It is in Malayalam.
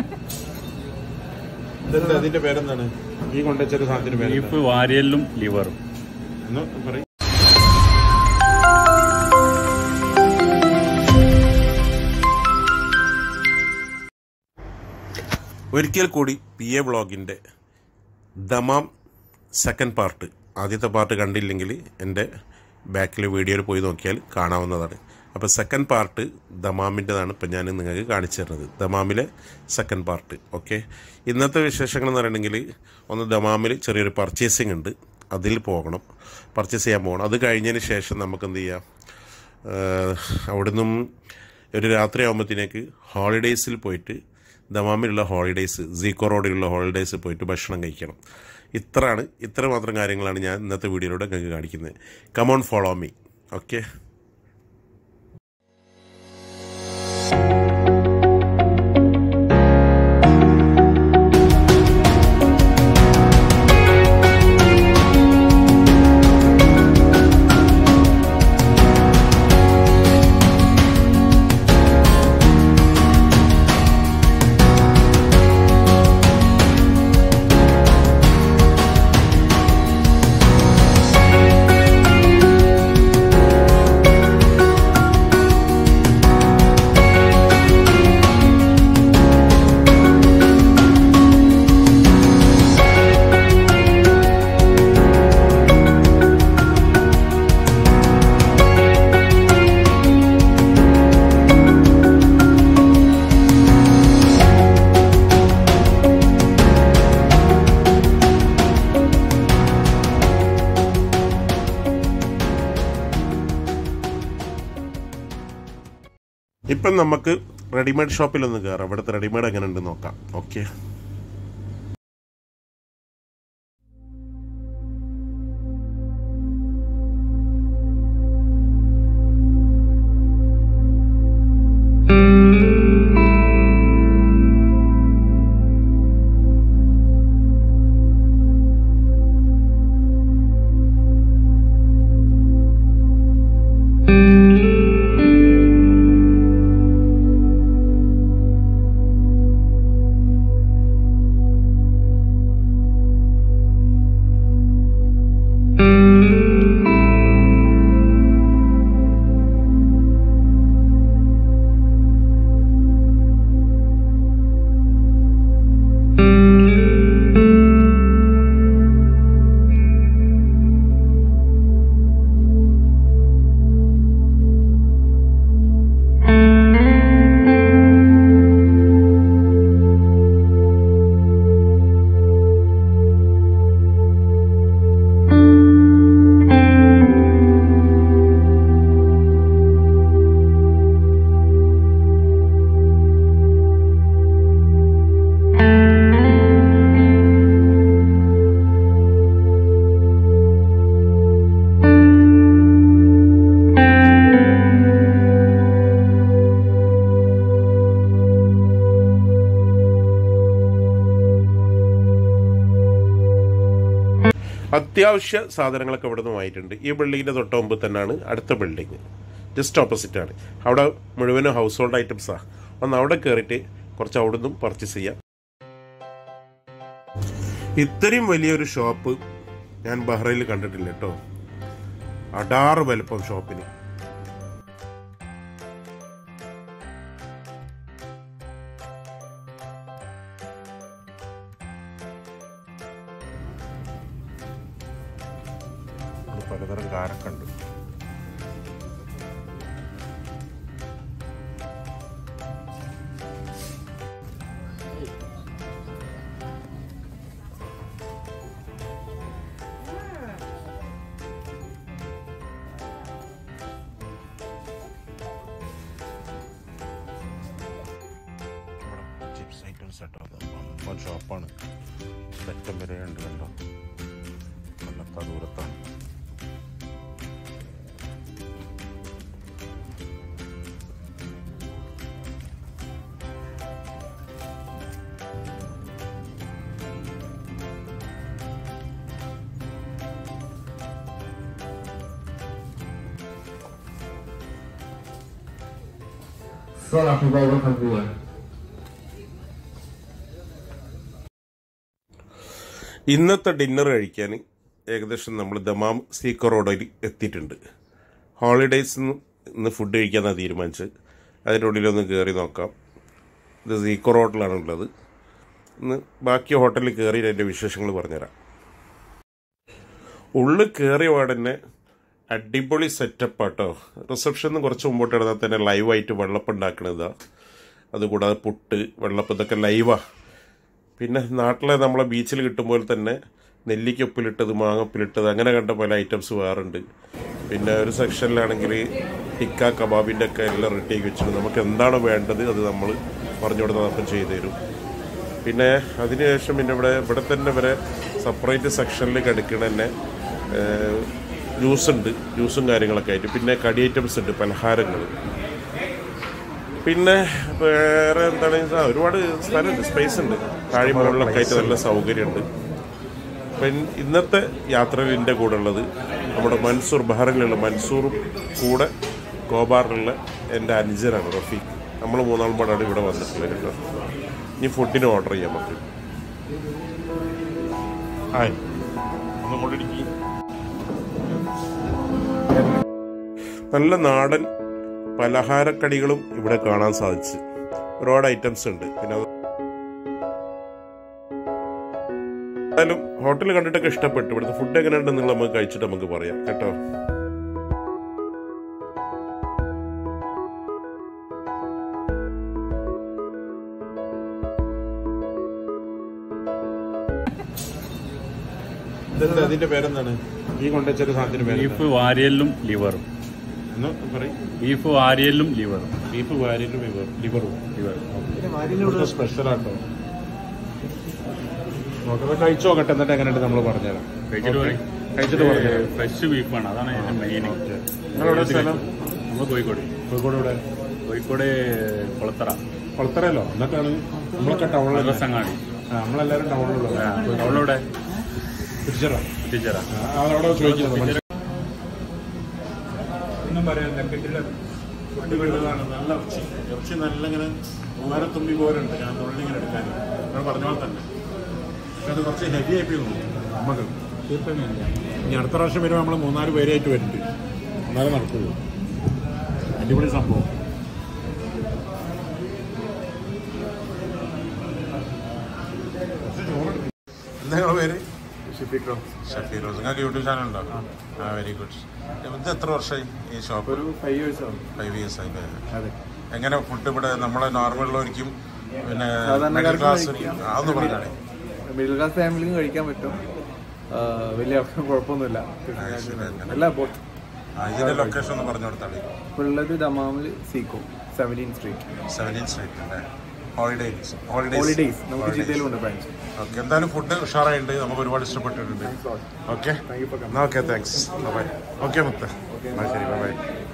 ഇതെന്താ അതിന്റെ പേരെന്താണ് ഈ കൊണ്ടുവച്ചൊരു സാധനത്തിന് പേര് ബീഫ് വാരിയലും ലിവറും പറയും ഒരിക്കൽ കൂടി പി എ വ്ളോഗിൻ്റെ ദമാം സെക്കൻഡ് പാർട്ട് ആദ്യത്തെ പാർട്ട് കണ്ടില്ലെങ്കിൽ എൻ്റെ ബാക്കിലെ വീഡിയോയിൽ പോയി നോക്കിയാൽ കാണാവുന്നതാണ് അപ്പോൾ സെക്കൻഡ് പാർട്ട് ദമാമിൻ്റെതാണ് ഇപ്പം ഞാൻ നിങ്ങൾക്ക് കാണിച്ചു തരുന്നത് ദമാമിലെ സെക്കൻഡ് പാർട്ട് ഓക്കെ ഇന്നത്തെ വിശേഷങ്ങൾ എന്ന് പറയുകയാണെങ്കിൽ ഒന്ന് ദമാമിൽ ചെറിയൊരു പർച്ചേസിങ് ഉണ്ട് അതിൽ പോകണം പർച്ചേസ് ചെയ്യാൻ പോകണം അത് കഴിഞ്ഞതിന് ശേഷം നമുക്ക് എന്ത് ചെയ്യാം ഏഹ് അവിടുന്നും ഒരു രാത്രി ആകുമ്പോഴത്തേക്ക് ഹോളിഡേയ്സിൽ പോയിട്ട് ദമാമിലുള്ള ഹോളിഡേയ്സ് സീക്കോ റോഡിലുള്ള ഹോളിഡേയ്സ് പോയിട്ട് ഭക്ഷണം കഴിക്കണം ഇത്രയാണ് ഇത്ര മാത്രം കാര്യങ്ങളാണ് ഞാൻ ഇന്നത്തെ വീഡിയോയിലൂടെ നിങ്ങൾക്ക് കാണിക്കുന്നത് കമോൺ ഫോളോ മീ ഓക്കെ ഇപ്പം നമുക്ക് റെഡിമെയ്ഡ് ഷോപ്പിലൊന്ന് കയറാം ഇവിടുത്തെ റെഡിമെയ്ഡ് എങ്ങനെ ഉണ്ട് നോക്കാം ഓക്കെ അത്യാവശ്യ സാധനങ്ങളൊക്കെ ഇവിടെ നിന്ന് വാങ്ങിയിട്ടുണ്ട് ഈ ബിൽഡിങ്ങിന്റെ തൊട്ട് മുമ്പ് തന്നെയാണ് അടുത്ത ബിൽഡിങ് ജസ്റ്റ് ഓപ്പോസിറ്റ് ആണ് അവിടെ മുഴുവനും ഹൗസ് ഹോൾഡ് ഐറ്റംസാ ഒന്ന് അവിടെ കയറിയിട്ട് കുറച്ച് അവിടെ നിന്നും പർച്ചേസ് ചെയ്യാം ഇത്രയും വലിയൊരു ഷോപ്പ് ഞാൻ ബഹ്റൈനിൽ കണ്ടിട്ടില്ല കേട്ടോ അടാറ് വലുപ്പം ഷോപ്പിന് ഇവിടെ പലതരം കാരൊക്കെ ഉണ്ട് ചിപ്സ് ഐറ്റംസ് കേട്ടോ വമ്പൻ ഷോപ്പാണ് സെറ്റം വരെ ഉണ്ട് കണ്ടോ കൊല്ലത്ത ദൂരത്താണ് Salah warahmatullahi ഇന്നത്തെ ഡിന്നർ കഴിക്കാൻ ഏകദേശം നമ്മൾ ദമാം സീക്കോ റോഡിൽ എത്തിയിട്ടുണ്ട് ഹോളിഡേയ്സ് ഇന്ന് ഫുഡ് കഴിക്കാനാണ് തീരുമാനിച്ചത് അതിൻ്റെ ഉള്ളിലൊന്ന് കയറി നോക്കാം ഇത് സീക്കോ റോഡിലാണ് ഉള്ളത് ഇന്ന് ബാക്കി ഹോട്ടലിൽ കയറി അതിൻ്റെ വിശേഷങ്ങൾ പറഞ്ഞുതരാം ഉള്ളിൽ കയറിയ പാടന്നെ അടിപൊളി സെറ്റപ്പ് ആട്ടോ റിസപ്ഷനിൽ നിന്ന് കുറച്ച് മുമ്പോട്ട് ഇടന്നാൽ തന്നെ ലൈവായിട്ട് വെള്ളപ്പം ഉണ്ടാക്കണതാ അതുകൂടാതെ പുട്ട് വെള്ളപ്പം ഇതൊക്കെ ലൈവാ പിന്നെ നാട്ടിലെ നമ്മളെ ബീച്ചിൽ കിട്ടുമ്പോൾ തന്നെ നെല്ലിക്കൊപ്പിലിട്ടത് മാങ്ങപ്പിലിട്ടത് അങ്ങനെ കണ്ട പല ഐറ്റംസ് വേറുണ്ട് പിന്നെ ഒരു സെക്ഷനിലാണെങ്കിൽ ടിക്ക കബാബിൻ്റെ ഒക്കെ എല്ലാം റെഡി ആക്കി വെച്ചിട്ടുണ്ട് നമുക്ക് എന്താണ് വേണ്ടത് അത് നമ്മൾ പറഞ്ഞു കൊടുത്താൽ അപ്പം ചെയ്തു തരും പിന്നെ അതിനുശേഷം പിന്നെ ഇവിടെ ഇവിടെ തന്നെ വരെ സെപ്പറേറ്റ് സെക്ഷനിൽ കിടക്കണ തന്നെ ജ്യൂസ് ഉണ്ട് ജ്യൂസും കാര്യങ്ങളൊക്കെ ആയിട്ട് പിന്നെ കടി ഐറ്റംസ് ഉണ്ട് പലഹാരങ്ങൾ പിന്നെ വേറെ എന്താണ് ആ, ഒരുപാട് സ്ഥലമുണ്ട് സ്പേസ് ഉണ്ട് താഴെ മുകളിലൊക്കെ ആയിട്ട് നല്ല സൗകര്യമുണ്ട് അപ്പം ഇന്നത്തെ യാത്രയിൽ എൻ്റെ കൂടെ ഉള്ളത് നമ്മുടെ മൻസൂർ ബഹറിലുള്ള മൻസൂറും കൂടെ ഗോബാറിലുള്ള എൻ്റെ അനുജനാണ് റഫീഖ് നമ്മൾ മൂന്നാളും പാടാണ് ഇവിടെ വന്നിട്ടുള്ളത് കേട്ടോ ഇനി ഫുഡിന് ഓർഡർ ചെയ്യാം നമുക്ക് ഹായ് ഒന്ന് കൊണ്ടിരിക്കും നല്ല നാടൻ പലഹാരക്കടികളും ഇവിടെ കാണാൻ സാധിച്ചു ഒരുപാട് ഐറ്റംസ് ഉണ്ട് പിന്നെ അത് എന്തായാലും ഹോട്ടൽ കണ്ടിട്ടൊക്കെ ഇഷ്ടപ്പെട്ടു ഇവിടുത്തെ ഫുഡ് എങ്ങനെയുണ്ടെന്നുള്ള നമുക്ക് കഴിച്ചിട്ട് നമുക്ക് പറയാം കേട്ടോ ഇതെന്താ അതിന്റെ പേരെന്താണ് ഈ കൊണ്ടുവച്ചൊരു സാധനത്തിന്റെ പേര് ബീഫ് വാരിയലും ലിവറും പറയും ബീഫ് വാരിയലും ലിവറും ബീഫ് വാരിയലും ലിവർ ലിവറും ലിവർ ഇവിടുത്തെ സ്പെഷ്യൽ ആട്ടോ നോക്കട്ടെ കഴിച്ചു നോക്കട്ടെ എന്നിട്ട് എങ്ങനെയുണ്ട് നമ്മൾ പറഞ്ഞുതരാം കഴിച്ചിട്ട് ഓക്കേ. പറയും കഴിച്ചിട്ട് പറഞ്ഞുതരാം ഫ്രഷ് ബീഫാണ് അതാണ് ഇതിന്റെ മെയിൻ നിങ്ങളെവിടെ സ്ഥലം നമ്മൾ കോഴിക്കോട് കോഴിക്കോട് ഇവിടെ കോഴിക്കോട് കുളത്തറ കൊളത്തറയല്ലോ എന്നിട്ടാണ് നമ്മളൊക്കെ ടൗണിൽ മദ്രസങ്ങാടി നമ്മളെല്ലാവരും ടൗണിലുള്ളത് അവളവിടെ തിരിച്ചറ ടീച്ചറാ അവിടെ ചോദിക്കുന്നത് ഒന്നും പറയാനില്ല കിട്ടില്ല ഫുഡ് വീടുകളാണ് നല്ല ഇറച്ചി ഇറച്ചി നല്ല ഇങ്ങനെ മൂവാരത്തുമ്പി പോരുണ്ട് ഞാൻ തൊഴിലിങ്ങനെ എടുക്കാൻ നിങ്ങൾ പറഞ്ഞ പോലെ തന്നെ പക്ഷെ അത് കുറച്ച് ഹെവി ആയി പോയി തോന്നുന്നു നമുക്ക് തീർച്ചയായും ഇനി അടുത്ത പ്രാവശ്യം വരുമ്പോൾ നമ്മൾ മൂന്നാല് പേരായിട്ട് വരുന്നുണ്ട് എന്നാലേ നടക്കുള്ളൂ അടിപൊളി സംഭവം എന്താ നിങ്ങളുടെ പേര് ഷഫീഖ് റോസ് നിങ്ങൾക്ക് യൂട്യൂബ് ചാനൽ ഉണ്ടോ ആ വെരി ഗുഡ് ഇത് എത്ര വർഷമായി ഈ ഷോപ്പ് ഒരു ഫൈവ് ഇയേഴ്സ് ആവും ഫൈവ് ഇയേഴ്സ് ആയില്ലേ അതെ എങ്ങനെ ഫുഡ് ഇവിടെ നമ്മളെ നോർമലുള്ളവർക്കും പിന്നെ മിഡിൽ സാധാരണക്കാർക്ക് ക്ലാസ് കഴിക്കാം. അതൊന്ന് പറഞ്ഞാണേ മിഡിൽ ക്ലാസ് ഫാമിലിക്കും കഴിക്കാൻ പറ്റും ആ, വലിയ കുഴപ്പമൊന്നുമില്ല ആ, ശരി, അങ്ങനെ. അല്ല ബോത്ത് ആ, ഇതിന്റെ ലൊക്കേഷൻ ഒന്ന് പറഞ്ഞു കൊടുത്താളി ഇപ്പോൾ ഉള്ളത് ദമാമിൽ സീക്കോ സെവൻറ്റീൻ സ്ട്രീറ്റ് സെവൻറ്റീൻ സ്ട്രീറ്റ് അല്ലേ ഹോളിഡേസ് ഹോളിഡേയ്സ് നമുക്ക് ജിദ്ദയിലും ഉണ്ട് ബ്രാഞ്ച് ഓക്കെ എന്തായാലും ഫുഡ് ഉഷാറായിട്ടുണ്ട് നമുക്ക് ഒരുപാട് ഇഷ്ടപ്പെട്ടിട്ടുണ്ട് okay okay thanks bye okay മുത്ത ആ, ശരി ബൈ